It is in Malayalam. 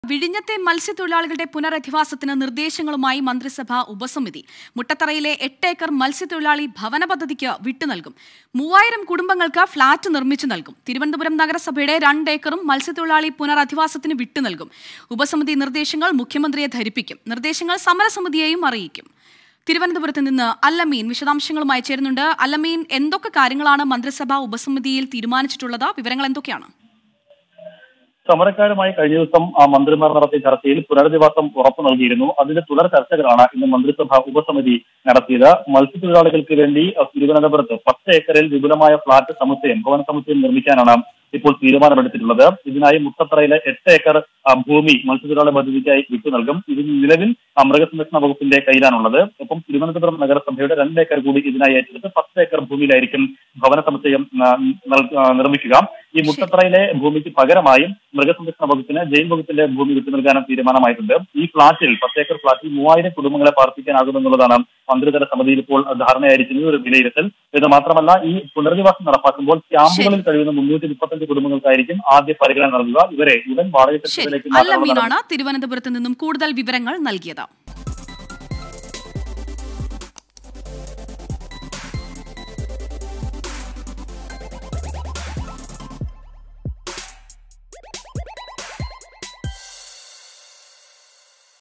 വിഴിഞ്ഞത്തെ മത്സ്യത്തൊഴിലാളികളുടെ പുനരധിവാസത്തിന് നിർദ്ദേശങ്ങളുമായി മന്ത്രിസഭ ഉപസമിതി മുട്ടത്തറയിലെ എട്ട് ഏക്കർ മത്സ്യത്തൊഴിലാളി ഭവന പദ്ധതിക്ക് വിട്ടുനൽകും മൂവായിരം കുടുംബങ്ങൾക്ക് ഫ്ളാറ്റ് നിർമ്മിച്ചു നൽകും തിരുവനന്തപുരം നഗരസഭയുടെ രണ്ട് ഏക്കറും മത്സ്യത്തൊഴിലാളി പുനരധിവാസത്തിന് വിട്ടുനൽകും ഉപസമിതി നിർദ്ദേശങ്ങൾ മുഖ്യമന്ത്രിയെ ധരിപ്പിക്കും നിർദ്ദേശങ്ങൾ സമരസമിതിയെയും അറിയിക്കും തിരുവനന്തപുരത്ത് നിന്ന് അല്ലമീൻ വിശദാംശങ്ങളുമായി ചേരുന്നുണ്ട് അല്ലമീൻ എന്തൊക്കെ കാര്യങ്ങളാണ് മന്ത്രിസഭാ ഉപസമിതിയിൽ തീരുമാനിച്ചിട്ടുള്ളത് വിവരങ്ങൾ എന്തൊക്കെയാണ് സമരക്കാരുമായി കഴിഞ്ഞ ദിവസം ആ മന്ത്രിമാർ നടത്തിയ ചർച്ചയിൽ പുനരധിവാസം ഉറപ്പു നൽകിയിരുന്നു അതിന്റെ തുടർ ചർച്ചകളാണ് ഇന്ന് മന്ത്രിസഭ ഉപസമിതി നടത്തിയത് മത്സ്യത്തൊഴിലാളികൾക്ക് വേണ്ടി അഹ് തിരുവനന്തപുരത്ത് പത്ത് ഏക്കറിൽ വിപുലമായ ഫ്ളാറ്റ് സമുച്ചയം ഭവന സമുച്ചയം നിർമ്മിക്കാനാണ് ഇപ്പോൾ തീരുമാനമെടുത്തിട്ടുള്ളത് ഇതിനായി മുട്ടത്തറയിലെ എട്ട് ഏക്കർ ആ, ഭൂമി മത്സ്യത്തൊഴിലാളി പദ്ധതിക്കായി വിട്ടു നൽകും ഇത് നിലവിൽ ആ, മൃഗസംരക്ഷണ വകുപ്പിന്റെ കയ്യിലാണുള്ളത് ഒപ്പം തിരുവനന്തപുരം നഗരസഭയുടെ രണ്ട് ഏക്കർ കൂടി ഇതിനായി ഏറ്റെടുത്ത് പത്ത് ഏക്കർ ഭൂമിയിലായിരിക്കും ഭവന സമുച്ചയം ആ, നൽ- ആ, നിർമ്മിക്കുക ഈ മുട്ടത്തറയിലെ ഭൂമിക്ക് പകരമായും മൃഗസംരക്ഷണ വകുപ്പിന് ജയിൽ വകുപ്പിന്റെ ഭൂമി വിട്ടു നൽകാനും തീരുമാനമായിട്ടുണ്ട് ഈ ഫ്ളാറ്റിൽ പത്ത് ഏക്കർ ഫ്ളാറ്റിൽ മൂവായിരം കുടുംബങ്ങളെ പാർപ്പിക്കാനാകുമെന്നുള്ളതാണ് മന്ത്രിതല സമിതിയിൽ ഇപ്പോൾ ധാരണയായിരിക്കുന്നത് ഒരു വിലയിരുത്തൽ ഇത് മാത്രമല്ല ഈ പുനരധിവാസം നടപ്പാക്കുമ്പോൾ ക്യാമ്പുകളിൽ കഴിയുന്ന മുന്നൂറ്റി മുപ്പത്തഞ്ച് കുടുംബങ്ങൾക്കായിരിക്കും ആദ്യ പരിഗണന നൽകുക ഇവരെ ഉടൻ വാടക ശരി കെട്ടിടത്തിലേക്ക് മാറ്റാനുള്ള അല്ലമീനാണ് തിരുവനന്തപുരത്ത് നിന്നും കൂടുതൽ വിവരങ്ങൾ നൽകിയത്